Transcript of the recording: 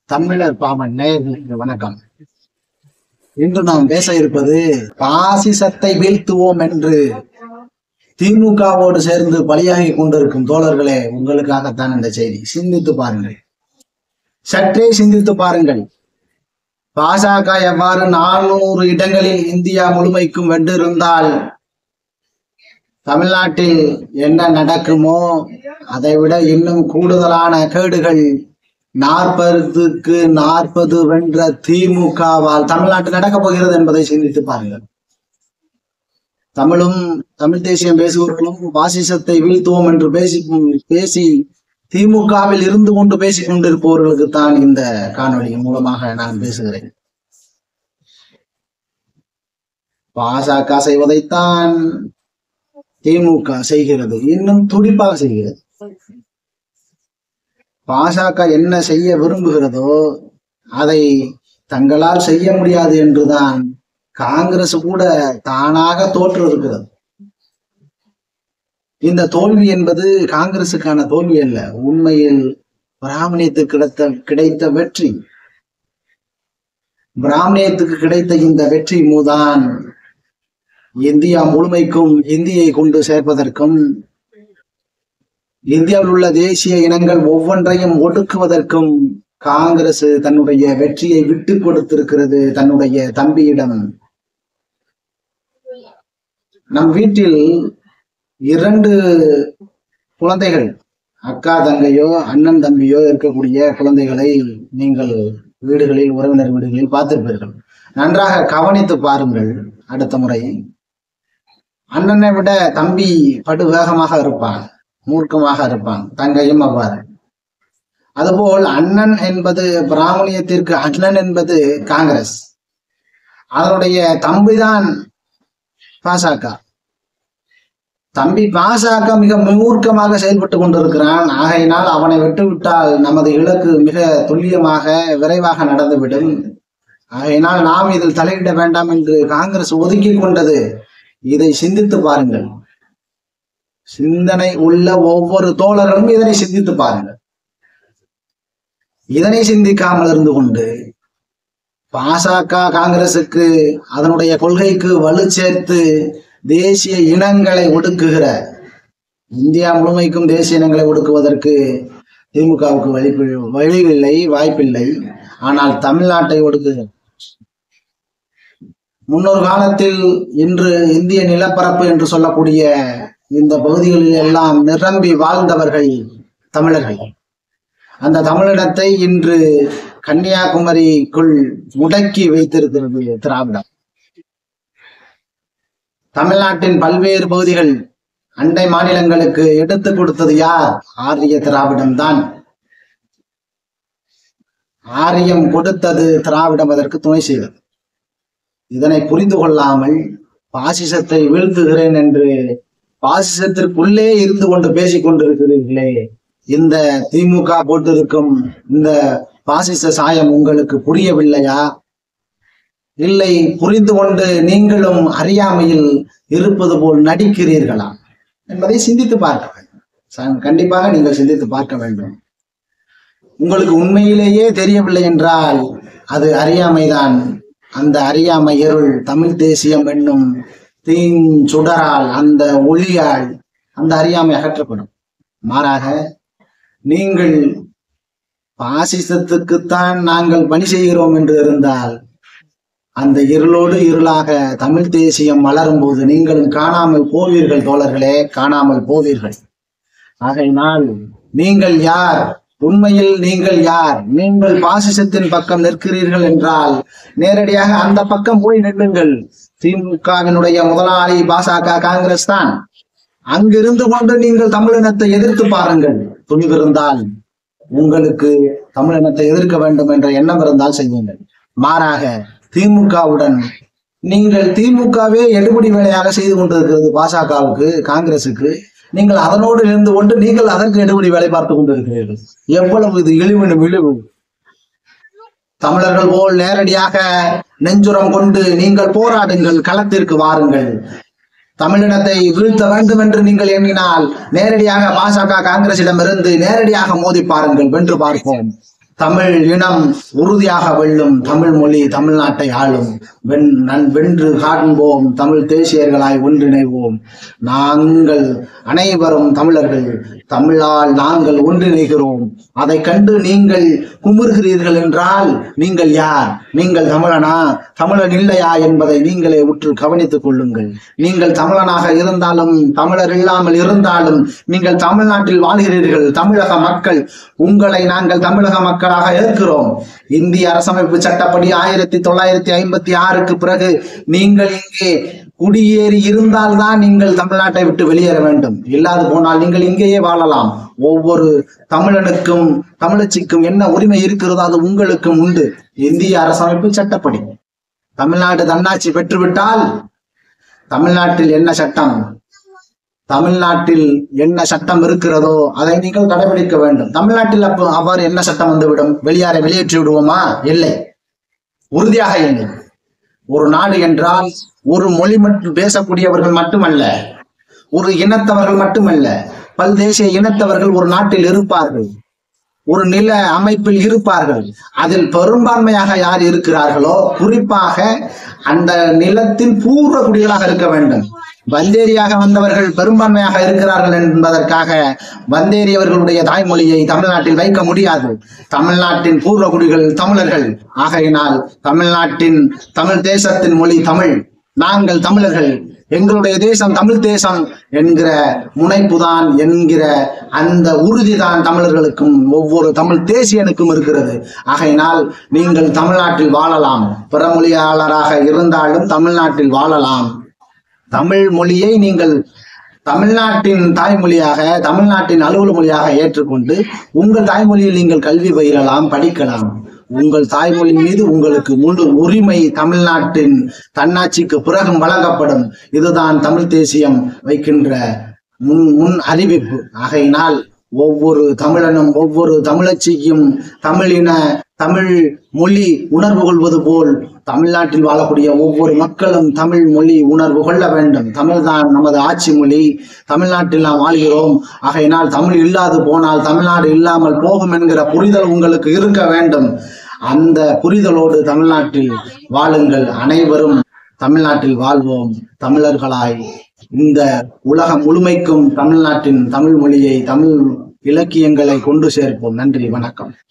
தமிழர் பாமன் நேயர்களுக்கு வணக்கம் இன்று நாம் பேச இருப்பது பாசிசத்தை வீழ்த்துவோம் என்று திமுகவோடு சேர்ந்து பலியாகி கொண்டிருக்கும் தோழர்களே உங்களுக்காகத்தான் இந்த செய்தி சிந்தித்து பாருங்கள் சற்றே சிந்தித்து பாருங்கள் பாஜக எவ்வாறு நானூறு இடங்களில் இந்தியா முழுமைக்கும் வென்றிருந்தால் தமிழ்நாட்டில் என்ன நடக்குமோ அதை விட இன்னும் கூடுதலான கேடுகள் நாற்பதுக்கு நாற்பது வென்ற திமுகவால் தமிழ்நாட்டில் நடக்கப் போகிறது என்பதை சிந்தித்து பாருங்கள் தமிழும் தமிழ் தேசியம் பேசுபவர்களும் பாசிசத்தை வீழ்த்துவோம் என்று பேசி பேசி திமுகவில் இருந்து கொண்டு பேசிக் கொண்டிருப்பவர்களுக்கு தான் இந்த காணொளி மூலமாக நான் பேசுகிறேன் பாஜக செய்வதைத்தான் திமுக செய்கிறது இன்னும் துடிப்பாக செய்கிறது பாஜக என்ன செய்ய விரும்புகிறதோ அதை தங்களால் செய்ய முடியாது என்றுதான் காங்கிரஸ் கூட தானாக தோற்று இருக்கிறது இந்த தோல்வி என்பது காங்கிரசுக்கான தோல்வி அல்ல உண்மையில் பிராமணியத்துக்கு கிடைத்த கிடைத்த வெற்றி பிராமணியத்துக்கு கிடைத்த இந்த வெற்றி மூதான் இந்தியா முழுமைக்கும் இந்தியை கொண்டு சேர்ப்பதற்கும் இந்தியாவில் உள்ள தேசிய இனங்கள் ஒவ்வொன்றையும் ஒடுக்குவதற்கும் காங்கிரஸ் தன்னுடைய வெற்றியை விட்டு கொடுத்திருக்கிறது தன்னுடைய தம்பியிடம் நம் வீட்டில் இரண்டு குழந்தைகள் அக்கா தங்கையோ அண்ணன் தம்பியோ இருக்கக்கூடிய குழந்தைகளை நீங்கள் வீடுகளில் உறவினர் வீடுகளில் பார்த்திருப்பீர்கள் நன்றாக கவனித்து பாருங்கள் அடுத்த முறை அண்ணனை விட தம்பி படு வேகமாக இருப்பான் மூர்க்கமாக இருப்பான் தங்கையும் அவ்வாறு அதுபோல் அண்ணன் என்பது பிராமணியத்திற்கு அண்ணன் என்பது காங்கிரஸ் அதனுடைய தம்பிதான் பாசக தம்பி பாசக மிக மூர்க்கமாக செயல்பட்டு கொண்டிருக்கிறான் ஆகையினால் அவனை விட்டுவிட்டால் நமது இலக்கு மிக துல்லியமாக விரைவாக நடந்துவிடும் ஆகையினால் நாம் இதில் தலையிட வேண்டாம் என்று காங்கிரஸ் ஒதுக்கி கொண்டது இதை சிந்தித்து பாருங்கள் சிந்தனை உள்ள ஒவ்வொரு தோழர்களும் இதனை சிந்தித்து பாருங்கள் இதனை சிந்திக்காமல் இருந்து கொண்டு பாசக காங்கிரசுக்கு அதனுடைய கொள்கைக்கு வலு சேர்த்து தேசிய இனங்களை ஒடுக்குகிற இந்தியா முழுமைக்கும் தேசிய இனங்களை ஒடுக்குவதற்கு திமுகவுக்கு வழி வழியில்லை வாய்ப்பில்லை ஆனால் தமிழ்நாட்டை ஒடுக்குகிற முன்னொரு காலத்தில் இன்று இந்திய நிலப்பரப்பு என்று சொல்லக்கூடிய இந்த பகுதிகளில் எல்லாம் நிரம்பி வாழ்ந்தவர்கள் தமிழர்கள் அந்த தமிழினத்தை இன்று கன்னியாகுமரிக்குள் முடக்கி வைத்திருக்கிறது திராவிடம் தமிழ்நாட்டின் பல்வேறு பகுதிகள் அண்டை மாநிலங்களுக்கு எடுத்து கொடுத்தது யார் ஆரிய திராவிடம் தான் ஆரியம் கொடுத்தது திராவிடம் அதற்கு துணை செய்தது இதனை புரிந்து கொள்ளாமல் பாசிசத்தை வீழ்த்துகிறேன் என்று பாசிசத்திற்குள்ளே இருந்து கொண்டு பேசிக் கொண்டிருக்கிறீர்களே இந்த திமுக போட்டிருக்கும் இந்த பாசிச சாயம் உங்களுக்கு புரியவில்லையா இல்லை புரிந்து கொண்டு நீங்களும் அறியாமையில் இருப்பது போல் நடிக்கிறீர்களா என்பதை சிந்தித்து பார்க்க வேண்டும் கண்டிப்பாக நீங்கள் சிந்தித்து பார்க்க வேண்டும் உங்களுக்கு உண்மையிலேயே தெரியவில்லை என்றால் அது அறியாமைதான் அந்த அறியாமை இருள் தமிழ் தேசியம் என்னும் தீன் சுடரால் அந்த ஒளியால் அந்த அறியாமை அகற்றப்படும் மாறாக நீங்கள் பாசிசத்துக்குத்தான் நாங்கள் பணி செய்கிறோம் என்று இருந்தால் அந்த இருளோடு இருளாக தமிழ் தேசியம் மலரும் போது நீங்களும் காணாமல் போவீர்கள் தோழர்களே காணாமல் போவீர்கள் ஆகையினால் நீங்கள் யார் உண்மையில் நீங்கள் யார் நீங்கள் பாசிசத்தின் பக்கம் நிற்கிறீர்கள் என்றால் நேரடியாக அந்த பக்கம் போய் நில்லுங்கள் திமுகவினுடைய முதலாளி பாசக காங்கிரஸ் தான் அங்கிருந்து கொண்டு நீங்கள் தமிழினத்தை எதிர்த்து பாருங்கள் துணிவிருந்தால் உங்களுக்கு தமிழினத்தை எதிர்க்க வேண்டும் என்ற எண்ணம் இருந்தால் செய்யுங்கள் மாறாக திமுகவுடன் நீங்கள் திமுகவே எடுபடி வேலையாக செய்து கொண்டிருக்கிறது பாசகவுக்கு காங்கிரசுக்கு நீங்கள் அதனோடு இருந்து கொண்டு நீங்கள் அதற்கு எடுபடி வேலை பார்த்து கொண்டிருக்கிறீர்கள் எவ்வளவு இது இழிவு இழிவு தமிழர்கள் போல் நேரடியாக நெஞ்சுரம் கொண்டு நீங்கள் போராடுங்கள் களத்திற்கு வாருங்கள் தமிழினத்தை வீழ்த்த வேண்டும் என்று நீங்கள் எண்ணினால் நேரடியாக பாஜக காங்கிரசிடம் இருந்து நேரடியாக மோதி பாருங்கள் வென்று பார்ப்போம் தமிழ் இனம் உறுதியாக வெல்லும் தமிழ் மொழி தமிழ்நாட்டை ஆளும் வென் நன் வென்று காண்போம் தமிழ் தேசியர்களாய் ஒன்றிணைவோம் நாங்கள் அனைவரும் தமிழர்கள் தமிழால் நாங்கள் ஒன்றிணைகிறோம் அதை கண்டு நீங்கள் குமுறுகிறீர்கள் என்றால் நீங்கள் யார் நீங்கள் தமிழனா தமிழன் இல்லையா என்பதை நீங்களே உற்று கவனித்துக் கொள்ளுங்கள் நீங்கள் தமிழனாக இருந்தாலும் தமிழர் இல்லாமல் இருந்தாலும் நீங்கள் தமிழ்நாட்டில் வாழ்கிறீர்கள் தமிழக மக்கள் உங்களை நாங்கள் தமிழக மக்களாக ஏற்கிறோம் இந்திய அரசமைப்பு சட்டப்படி ஆயிரத்தி தொள்ளாயிரத்தி ஐம்பத்தி ஆறுக்கு பிறகு நீங்கள் இங்கே குடியேறி இருந்தால்தான் நீங்கள் தமிழ்நாட்டை விட்டு வெளியேற வேண்டும் இல்லாது போனால் நீங்கள் இங்கேயே வாழலாம் ஒவ்வொரு தமிழனுக்கும் தமிழச்சிக்கும் என்ன உரிமை இருக்கிறதோ அது உங்களுக்கும் உண்டு இந்திய அரசமைப்பு சட்டப்படி தமிழ்நாடு தன்னாட்சி பெற்றுவிட்டால் தமிழ்நாட்டில் என்ன சட்டம் தமிழ்நாட்டில் என்ன சட்டம் இருக்கிறதோ அதை நீங்கள் கடைபிடிக்க வேண்டும் தமிழ்நாட்டில் அப்போ அவ்வாறு என்ன சட்டம் வந்துவிடும் வெளியாரை வெளியேற்றி விடுவோமா இல்லை உறுதியாக இல்லை ஒரு நாடு என்றால் ஒரு மொழி மட்டும் பேசக்கூடியவர்கள் மட்டுமல்ல ஒரு இனத்தவர்கள் மட்டுமல்ல பல்தேசிய இனத்தவர்கள் ஒரு நாட்டில் இருப்பார்கள் ஒரு நில அமைப்பில் இருப்பார்கள் அதில் பெரும்பான்மையாக யார் இருக்கிறார்களோ குறிப்பாக அந்த நிலத்தின் பூர்வ குடிகளாக இருக்க வேண்டும் வந்தேரியாக வந்தவர்கள் பெரும்பான்மையாக இருக்கிறார்கள் என்பதற்காக வந்தேரியவர்களுடைய தாய்மொழியை தமிழ்நாட்டில் வைக்க முடியாது தமிழ்நாட்டின் பூர்வ குடிகள் தமிழர்கள் ஆகையினால் தமிழ்நாட்டின் தமிழ் தேசத்தின் மொழி தமிழ் நாங்கள் தமிழர்கள் எங்களுடைய தேசம் தமிழ் தேசம் என்கிற முனைப்புதான் என்கிற அந்த உறுதிதான் தமிழர்களுக்கும் ஒவ்வொரு தமிழ் தேசியனுக்கும் இருக்கிறது ஆகையினால் நீங்கள் தமிழ்நாட்டில் வாழலாம் பிறமொழியாளராக இருந்தாலும் தமிழ்நாட்டில் வாழலாம் தமிழ் மொழியை நீங்கள் தமிழ்நாட்டின் தாய்மொழியாக தமிழ்நாட்டின் அலுவல் மொழியாக ஏற்றுக்கொண்டு உங்கள் தாய்மொழியில் நீங்கள் கல்வி பயிலலாம் படிக்கலாம் உங்கள் தாய்மொழி மீது உங்களுக்கு முழு உரிமை தமிழ்நாட்டின் தன்னாட்சிக்கு பிறகும் வழங்கப்படும் இதுதான் தமிழ் தேசியம் வைக்கின்ற முன் முன் அறிவிப்பு ஆகையினால் ஒவ்வொரு தமிழனும் ஒவ்வொரு தமிழச்சியும் தமிழின தமிழ் மொழி உணர்வு கொள்வது போல் தமிழ்நாட்டில் வாழக்கூடிய ஒவ்வொரு மக்களும் தமிழ் மொழி உணர்வு கொள்ள வேண்டும் தமிழ்தான் நமது ஆட்சி மொழி தமிழ்நாட்டில் நாம் வாழ்கிறோம் ஆகையினால் தமிழ் இல்லாது போனால் தமிழ்நாடு இல்லாமல் போகும் என்கிற புரிதல் உங்களுக்கு இருக்க வேண்டும் அந்த புரிதலோடு தமிழ்நாட்டில் வாழுங்கள் அனைவரும் தமிழ்நாட்டில் வாழ்வோம் தமிழர்களாய் இந்த உலகம் முழுமைக்கும் தமிழ்நாட்டின் தமிழ் மொழியை தமிழ் இலக்கியங்களை கொண்டு சேர்ப்போம் நன்றி வணக்கம்